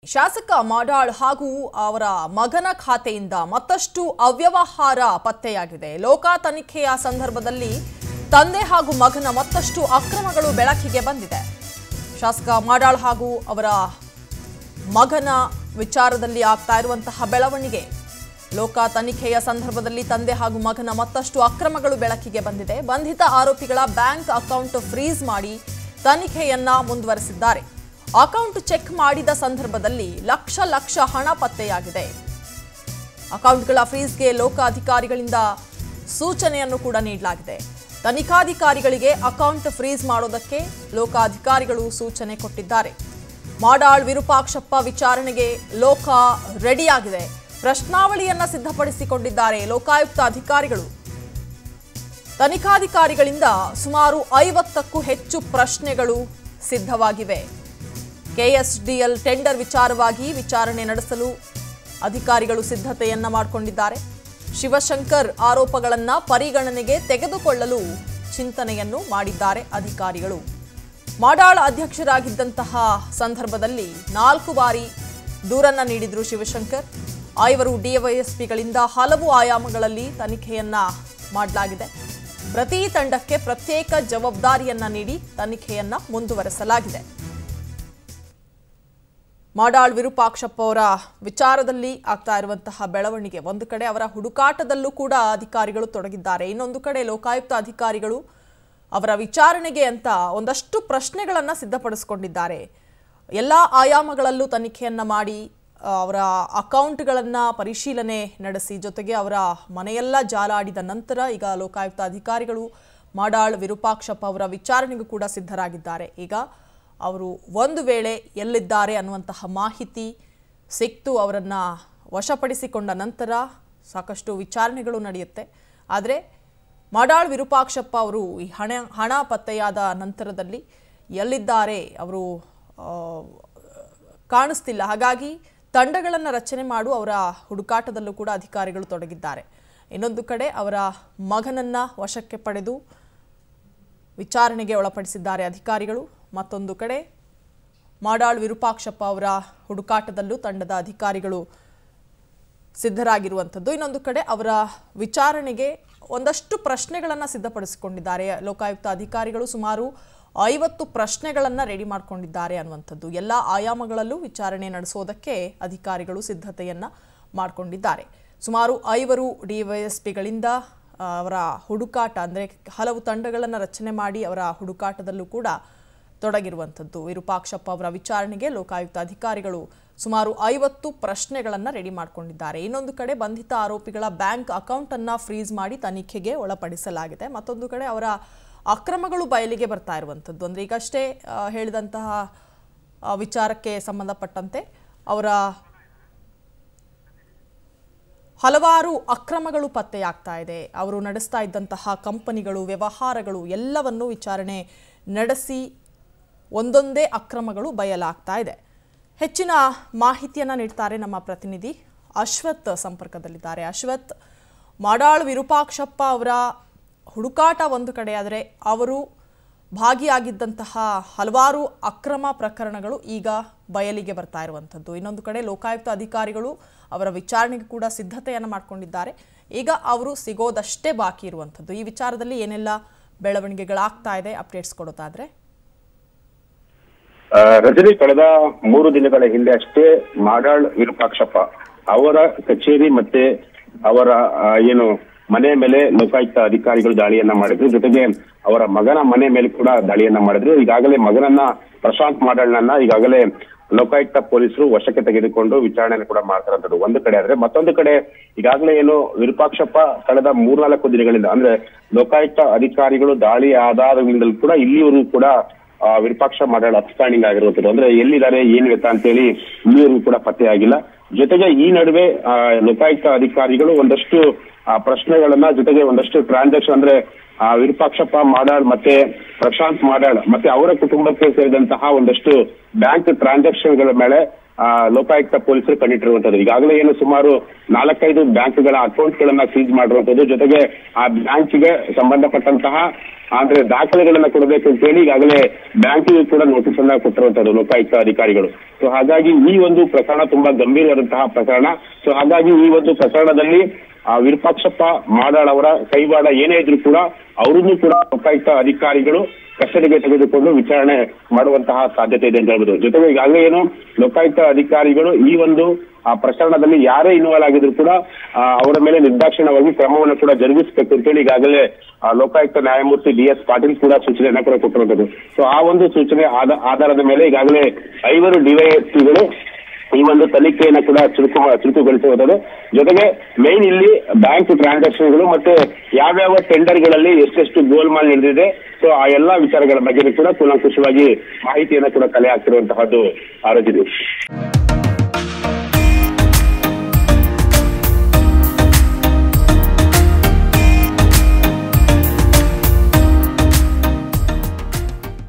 ಶಾಸಕ ಮಾಡಾಳ್ ಹಾಗೂ ಅವರ ಮಗನ ಖಾತೆಯಿಂದ ಮತ್ತಷ್ಟು ಅವ್ಯವಹಾರ ಪತ್ತೆಯಾಗಿದೆ ಲೋಕ ತನಿಖೆಯ ಸಂದರ್ಭದಲ್ಲಿ ತಂದೆ ಹಾಗೂ ಮಗನ ಮತ್ತಷ್ಟು ಅಕ್ರಮಗಳು ಬೆಳಕಿಗೆ ಬಂದಿದೆ ಶಾಸಕ ಮಾಡಾಳ್ ಹಾಗೂ ಅವರ ಮಗನ ವಿಚಾರದಲ್ಲಿ ಆಗ್ತಾ ಇರುವಂತಹ ಬೆಳವಣಿಗೆ ಲೋಕ ತನಿಖೆಯ ಸಂದರ್ಭದಲ್ಲಿ ತಂದೆ ಹಾಗೂ ಮಗನ ಮತ್ತಷ್ಟು ಅಕ್ರಮಗಳು ಬೆಳಕಿಗೆ ಬಂದಿದೆ ಬಂಧಿತ ಆರೋಪಿಗಳ ಬ್ಯಾಂಕ್ ಅಕೌಂಟ್ ಫ್ರೀಸ್ ಮಾಡಿ ತನಿಖೆಯನ್ನ ಮುಂದುವರೆಸಿದ್ದಾರೆ ಅಕೌಂಟ್ ಚೆಕ್ ಮಾಡಿದ ಸಂದರ್ಭದಲ್ಲಿ ಲಕ್ಷ ಲಕ್ಷ ಹಣ ಪತ್ತೆಯಾಗಿದೆ ಅಕೌಂಟ್ಗಳ ಫ್ರೀಸ್ಗೆ ಲೋಕ ಅಧಿಕಾರಿಗಳಿಂದ ಸೂಚನೆಯನ್ನು ಕೂಡ ನೀಡಲಾಗಿದೆ ತನಿಖಾಧಿಕಾರಿಗಳಿಗೆ ಅಕೌಂಟ್ ಫ್ರೀಸ್ ಮಾಡೋದಕ್ಕೆ ಲೋಕ ಅಧಿಕಾರಿಗಳು ಸೂಚನೆ ಕೊಟ್ಟಿದ್ದಾರೆ ಮಾಡಾಳ್ ವಿರೂಪಾಕ್ಷಪ್ಪ ವಿಚಾರಣೆಗೆ ಲೋಕ ರೆಡಿಯಾಗಿದೆ ಪ್ರಶ್ನಾವಳಿಯನ್ನ ಸಿದ್ಧಪಡಿಸಿಕೊಂಡಿದ್ದಾರೆ ಲೋಕಾಯುಕ್ತ ಅಧಿಕಾರಿಗಳು ತನಿಖಾಧಿಕಾರಿಗಳಿಂದ ಸುಮಾರು ಐವತ್ತಕ್ಕೂ ಹೆಚ್ಚು ಪ್ರಶ್ನೆಗಳು ಸಿದ್ಧವಾಗಿವೆ ಕೆಎಸ್ಡಿಎಲ್ ಟೆಂಡರ್ ವಿಚಾರವಾಗಿ ವಿಚಾರಣೆ ನಡೆಸಲು ಅಧಿಕಾರಿಗಳು ಸಿದ್ಧತೆಯನ್ನ ಮಾಡಿಕೊಂಡಿದ್ದಾರೆ ಶಿವಶಂಕರ್ ಆರೋಪಗಳನ್ನ ಪರಿಗಣನೆಗೆ ತೆಗೆದುಕೊಳ್ಳಲು ಚಿಂತನೆಯನ್ನು ಮಾಡಿದ್ದಾರೆ ಅಧಿಕಾರಿಗಳು ಮಾಡಾಳ್ ಅಧ್ಯಕ್ಷರಾಗಿದ್ದಂತಹ ಸಂದರ್ಭದಲ್ಲಿ ನಾಲ್ಕು ಬಾರಿ ದೂರನ್ನ ನೀಡಿದ್ರು ಶಿವಶಂಕರ್ ಐವರು ಡಿವೈಎಸ್ಪಿಗಳಿಂದ ಹಲವು ಆಯಾಮಗಳಲ್ಲಿ ತನಿಖೆಯನ್ನ ಮಾಡಲಾಗಿದೆ ಪ್ರತಿ ತಂಡಕ್ಕೆ ಪ್ರತ್ಯೇಕ ಜವಾಬ್ದಾರಿಯನ್ನ ನೀಡಿ ತನಿಖೆಯನ್ನ ಮುಂದುವರೆಸಲಾಗಿದೆ ಮಾಡಾಳ್ ವಿರೂಪಾಕ್ಷಪ್ಪ ಅವರ ವಿಚಾರದಲ್ಲಿ ಆಗ್ತಾ ಇರುವಂತಹ ಬೆಳವಣಿಗೆ ಒಂದು ಕಡೆ ಅವರ ಹುಡುಕಾಟದಲ್ಲೂ ಕೂಡ ಅಧಿಕಾರಿಗಳು ತೊಡಗಿದ್ದಾರೆ ಇನ್ನೊಂದು ಕಡೆ ಲೋಕಾಯುಕ್ತ ಅಧಿಕಾರಿಗಳು ಅವರ ವಿಚಾರಣೆಗೆ ಅಂತ ಒಂದಷ್ಟು ಪ್ರಶ್ನೆಗಳನ್ನು ಸಿದ್ಧಪಡಿಸಿಕೊಂಡಿದ್ದಾರೆ ಎಲ್ಲ ಆಯಾಮಗಳಲ್ಲೂ ತನಿಖೆಯನ್ನ ಮಾಡಿ ಆ, ಅವರ ಅಕೌಂಟ್ಗಳನ್ನು ಪರಿಶೀಲನೆ ನಡೆಸಿ ಜೊತೆಗೆ ಅವರ ಮನೆಯೆಲ್ಲ ಜಾಲಾಡಿದ ನಂತರ ಈಗ ಲೋಕಾಯುಕ್ತ ಅಧಿಕಾರಿಗಳು ಮಾಡಾಳ್ ವಿರೂಪಾಕ್ಷಪ್ಪ ಅವರ ವಿಚಾರಣೆಗೂ ಕೂಡ ಸಿದ್ಧರಾಗಿದ್ದಾರೆ ಈಗ ಅವರು ಒಂದು ವೇಳೆ ಎಲ್ಲಿದ್ದಾರೆ ಅನ್ನುವಂತಹ ಮಾಹಿತಿ ಸಿಕ್ತು ಅವರನ್ನು ವಶಪಡಿಸಿಕೊಂಡ ನಂತರ ಸಾಕಷ್ಟು ವಿಚಾರಣೆಗಳು ನಡೆಯುತ್ತೆ ಆದರೆ ಮಾಡಾಳ್ ವಿರೂಪಾಕ್ಷಪ್ಪ ಅವರು ಈ ಹಣ ಹಣ ಪತ್ತೆಯಾದ ನಂತರದಲ್ಲಿ ಎಲ್ಲಿದ್ದಾರೆ ಅವರು ಆ, ಕಾಣಿಸ್ತಿಲ್ಲ ಹಾಗಾಗಿ ತಂಡಗಳನ್ನು ರಚನೆ ಮಾಡು ಅವರ ಹುಡುಕಾಟದಲ್ಲೂ ಕೂಡ ಅಧಿಕಾರಿಗಳು ತೊಡಗಿದ್ದಾರೆ ಇನ್ನೊಂದು ಕಡೆ ಅವರ ಮಗನನ್ನ ವಶಕ್ಕೆ ಪಡೆದು ವಿಚಾರಣೆಗೆ ಒಳಪಡಿಸಿದ್ದಾರೆ ಅಧಿಕಾರಿಗಳು ಮತ್ತೊಂದು ಕಡೆ ಮಾಡಾಳ್ ವಿರೂಪಾಕ್ಷಪ್ಪ ಅವರ ಹುಡುಕಾಟದಲ್ಲೂ ತಂಡದ ಅಧಿಕಾರಿಗಳು ಸಿದ್ಧರಾಗಿರುವಂಥದ್ದು ಇನ್ನೊಂದು ಕಡೆ ಅವರ ವಿಚಾರಣೆಗೆ ಒಂದಷ್ಟು ಪ್ರಶ್ನೆಗಳನ್ನು ಸಿದ್ಧಪಡಿಸಿಕೊಂಡಿದ್ದಾರೆ ಲೋಕಾಯುಕ್ತ ಅಧಿಕಾರಿಗಳು ಸುಮಾರು ಐವತ್ತು ಪ್ರಶ್ನೆಗಳನ್ನು ರೆಡಿ ಮಾಡಿಕೊಂಡಿದ್ದಾರೆ ಅನ್ನುವಂಥದ್ದು ಎಲ್ಲ ಆಯಾಮಗಳಲ್ಲೂ ವಿಚಾರಣೆ ನಡೆಸೋದಕ್ಕೆ ಅಧಿಕಾರಿಗಳು ಸಿದ್ಧತೆಯನ್ನು ಮಾಡಿಕೊಂಡಿದ್ದಾರೆ ಸುಮಾರು ಐವರು ಡಿವೈಎಸ್ಪಿಗಳಿಂದ ಆ, ಅವರ ಹುಡುಕಾಟ ಅಂದರೆ ಹಲವು ತಂಡಗಳನ್ನು ರಚನೆ ಮಾಡಿ ಅವರ ಹುಡುಕಾಟದಲ್ಲೂ ಕೂಡ ತೊಡಗಿರುವಂಥದ್ದು ವಿರೂಪಾಕ್ಷಪ್ಪ ಅವರ ವಿಚಾರಣೆಗೆ ಲೋಕಾಯುಕ್ತ ಅಧಿಕಾರಿಗಳು ಸುಮಾರು ಐವತ್ತು ಪ್ರಶ್ನೆಗಳನ್ನು ರೆಡಿ ಮಾಡಿಕೊಂಡಿದ್ದಾರೆ ಇನ್ನೊಂದು ಕಡೆ ಬಂಧಿತ ಆರೋಪಿಗಳ ಬ್ಯಾಂಕ್ ಅಕೌಂಟನ್ನು ಫ್ರೀಸ್ ಮಾಡಿ ತನಿಖೆಗೆ ಒಳಪಡಿಸಲಾಗಿದೆ ಮತ್ತೊಂದು ಕಡೆ ಅವರ ಅಕ್ರಮಗಳು ಬಯಲಿಗೆ ಬರ್ತಾ ಇರುವಂಥದ್ದು ಅಂದರೆ ಈಗಷ್ಟೇ ಆ, ಹೇಳಿದಂತಹ ಆ, ವಿಚಾರಕ್ಕೆ ಸಂಬಂಧಪಟ್ಟಂತೆ ಅವರ ಹಲವಾರು ಅಕ್ರಮಗಳು ಪತ್ತೆಯಾಗ್ತಾ ಇದೆ ಅವರು ನಡೆಸ್ತಾ ಇದ್ದಂತಹ ಕಂಪನಿಗಳು ವ್ಯವಹಾರಗಳು ಎಲ್ಲವನ್ನು ವಿಚಾರಣೆ ನಡೆಸಿ ಒಂದೊಂದೇ ಅಕ್ರಮಗಳು ಬಯಲಾಗ್ತಾ ಇದೆ ಹೆಚ್ಚಿನ ಮಾಹಿತಿಯನ್ನು ನೀಡ್ತಾರೆ ನಮ್ಮ ಪ್ರತಿನಿಧಿ ಅಶ್ವಥ್ ಸಂಪರ್ಕದಲ್ಲಿದ್ದಾರೆ ಅಶ್ವಥ್ ಮಾಡಾಳ್ ವಿರೂಪಾಕ್ಷಪ್ಪ ಅವರ ಹುಡುಕಾಟ ಒಂದು ಕಡೆ ಆದರೆ ಅವರು ಭಾಗಿಯಾಗಿದ್ದಂತಹ ಹಲವಾರು ಅಕ್ರಮ ಪ್ರಕರಣಗಳು ಈಗ ಬಯಲಿಗೆ ಬರ್ತಾ ಇರುವಂಥದ್ದು ಇನ್ನೊಂದು ಕಡೆ ಲೋಕಾಯುಕ್ತ ಅಧಿಕಾರಿಗಳು ಅವರ ವಿಚಾರಣೆಗೆ ಕೂಡ ಸಿದ್ಧತೆಯನ್ನು ಮಾಡಿಕೊಂಡಿದ್ದಾರೆ ಈಗ ಅವರು ಸಿಗೋದಷ್ಟೇ ಬಾಕಿ ಇರುವಂಥದ್ದು ಈ ವಿಚಾರದಲ್ಲಿ ಏನೆಲ್ಲ ಬೆಳವಣಿಗೆಗಳಾಗ್ತಾ ಇದೆ ಅಪ್ಡೇಟ್ಸ್ ಕೊಡೋದಾದ್ರೆ ಆ, ರಜನಿ ಕಳೆದ ಮೂರು ದಿನಗಳ ಹಿಂದೆ ಅಷ್ಟೇ ಮಾಡಾಳ್ ವಿರೂಪಾಕ್ಷಪ್ಪ ಅವರ ಕಚೇರಿ ಮತ್ತೆ ಅವರ ಆ, ಏನು ಮನೆ ಮೇಲೆ ಲೋಕಾಯುಕ್ತ ಅಧಿಕಾರಿಗಳು ದಾಳಿಯನ್ನ ಮಾಡಿದ್ರು ಜೊತೆಗೆ ಅವರ ಮಗನ ಮನೆ ಮೇಲೆ ಕೂಡ ದಾಳಿಯನ್ನ ಮಾಡಿದ್ರು ಈಗಾಗಲೇ ಮಗನನ್ನ ಪ್ರಶಾಂತ್ ಮಾಡಾಳ್ನನ್ನ ಈಗಾಗಲೇ ಲೋಕಾಯುಕ್ತ ಪೊಲೀಸರು ವಶಕ್ಕೆ ತೆಗೆದುಕೊಂಡು ವಿಚಾರಣೆಯನ್ನು ಕೂಡ ಮಾಡ್ತಾರಂತದ್ದು ಒಂದು ಕಡೆ ಆದ್ರೆ ಮತ್ತೊಂದು ಕಡೆ ಈಗಾಗಲೇ ಏನು ವಿರೂಪಾಕ್ಷಪ್ಪ ಕಳೆದ ಮೂರ್ನಾಲ್ಕು ದಿನಗಳಿಂದ ಅಂದ್ರೆ ಲೋಕಾಯುಕ್ತ ಅಧಿಕಾರಿಗಳು ದಾಳಿ ಆಧಾರದಿಂದಲೂ ಕೂಡ ಇಲ್ಲಿಯವರು ಕೂಡ ಆ, ವಿರೂಪಾಕ್ಷ ಮಾಡಾಳ್ ಅಪ್ಸ್ಟ್ಯಾಂಡಿಂಗ್ ಆಗಿರುವಂತದ್ದು ಅಂದ್ರೆ ಎಲ್ಲಿದ್ದಾರೆ ಏನ್ ಗೊತ್ತಾ ಅಂತೇಳಿ ಇಲ್ಲಿವರೆಗೂ ಕೂಡ ಪತ್ತೆ ಆಗಿಲ್ಲ ಜೊತೆಗೆ ಈ ನಡುವೆ ಆ, ಲೋಕಾಯುಕ್ತ ಅಧಿಕಾರಿಗಳು ಒಂದಷ್ಟು ಆ, ಪ್ರಶ್ನೆಗಳನ್ನ ಜೊತೆಗೆ ಒಂದಷ್ಟು ಟ್ರಾನ್ಸಾಕ್ಷನ್ ಅಂದ್ರೆ ಆ, ವಿರೂಪಾಕ್ಷಪ್ಪ ಮಾಡಾಳ್ ಮತ್ತೆ ಪ್ರಶಾಂತ್ ಮಾಡಾಳ್ ಮತ್ತೆ ಅವರ ಕುಟುಂಬಕ್ಕೆ ಸೇರಿದಂತಹ ಒಂದಷ್ಟು ಬ್ಯಾಂಕ್ ಟ್ರಾನ್ಸಾಕ್ಷನ್ಗಳ ಮೇಲೆ ಆ, ಲೋಕಾಯುಕ್ತ ಪೊಲೀಸರು ಕಂಡಿಟ್ಟಿರುವಂತದ್ದು ಈಗಾಗಲೇ ಏನು ಸುಮಾರು ನಾಲ್ಕೈದು ಬ್ಯಾಂಕ್ಗಳ ಅಕೌಂಟ್ಗಳನ್ನ ಸೀಸ್ ಮಾಡಿರುವಂತದ್ದು ಜೊತೆಗೆ ಆ ಬ್ಯಾಂಕ್ಗೆ ಸಂಬಂಧಪಟ್ಟಂತಹ ಅಂದ್ರೆ ದಾಖಲೆಗಳನ್ನ ಕೊಡಬೇಕು ಅಂತ ಹೇಳಿ ಈಗಾಗಲೇ ಬ್ಯಾಂಕಿಗೆ ಕೂಡ ನೋಟಿಸ್ ಅನ್ನ ಕೊಟ್ಟಿರುವಂತದ್ದು ಲೋಕಾಯುಕ್ತ ಅಧಿಕಾರಿಗಳು ಸೊ ಹಾಗಾಗಿ ಈ ಒಂದು ಪ್ರಕರಣ ತುಂಬಾ ಗಂಭೀರವಾದಂತಹ ಪ್ರಕರಣ ಸೊ ಹಾಗಾಗಿ ಈ ಒಂದು ಪ್ರಕರಣದಲ್ಲಿ ಆ ವಿರೂಪಾಕ್ಷಪ್ಪ ಮಾಡಾಳ್ ಅವರ ಕೈವಾಡ ಏನೇ ಇದ್ರೂ ಕೂಡ ಅವರನ್ನು ಕೂಡ ಲೋಕಾಯುಕ್ತ ಅಧಿಕಾರಿಗಳು ಕಸ್ಟಡಿಗೆ ತೆಗೆದುಕೊಂಡು ವಿಚಾರಣೆ ಮಾಡುವಂತಹ ಸಾಧ್ಯತೆ ಇದೆ ಅಂತ ಹೇಳ್ಬೋದು ಜೊತೆಗೆ ಈಗಾಗಲೇ ಏನು ಲೋಕಾಯುಕ್ತ ಅಧಿಕಾರಿಗಳು ಈ ಒಂದು ಆ ಪ್ರಕರಣದಲ್ಲಿ ಯಾರೇ ಇನ್ವಾಲ್ವ್ ಆಗಿದ್ರು ಕೂಡ ಆ, ಅವರ ಮೇಲೆ ನಿರ್ದಾಕ್ಷಿಣ್ಯವಾಗಿ ಕ್ರಮವನ್ನು ಕೂಡ ಜರುಗಿಸಬೇಕು ಅಂತೇಳಿ ಈಗಾಗಲೇ ಆ, ಲೋಕಾಯುಕ್ತ ನ್ಯಾಯಮೂರ್ತಿ ಡಿ ಎಸ್ ಪಾಟೀಲ್ ಕೂಡ ಸೂಚನೆಯನ್ನ ಕೂಡ ಕೊಟ್ಟಿರುವಂತದ್ದು ಸೊ ಆ ಒಂದು ಸೂಚನೆ ಆದ- ಆಧಾರದ ಮೇಲೆ ಈಗಾಗಲೇ ಐವರು ಡಿವೈಎಸ್ಪಿಗಳು ಈ ಒಂದು ತನಿಖೆಯನ್ನ ಕೂಡ ಚುರುಕು ಚುರುಕುಗೊಳಿಸುವುದು ಜೊತೆಗೆ ಮೇನ್ ಇಲ್ಲಿ ಬ್ಯಾಂಕ್ ಟ್ರಾನ್ಸಾಕ್ಷನ್ಗಳು ಮತ್ತೆ ಯಾವ್ಯಾವ ಟೆಂಡರ್ಗಳಲ್ಲಿ ಎಷ್ಟೆಷ್ಟು ಗೋಲ್ಮಾಲ್ ನಡೆದಿದೆ ಸೊ ಆ ಎಲ್ಲಾ ವಿಚಾರಗಳ ಬಗ್ಗೆ ಕೂಡ ಕೂಲಂಕುಷವಾಗಿ ಮಾಹಿತಿಯನ್ನ ಕೂಡ ಕಲೆ ಹಾಕ್ತಿರುವಂತಹದ್ದು ಆರೋಗ್ಯ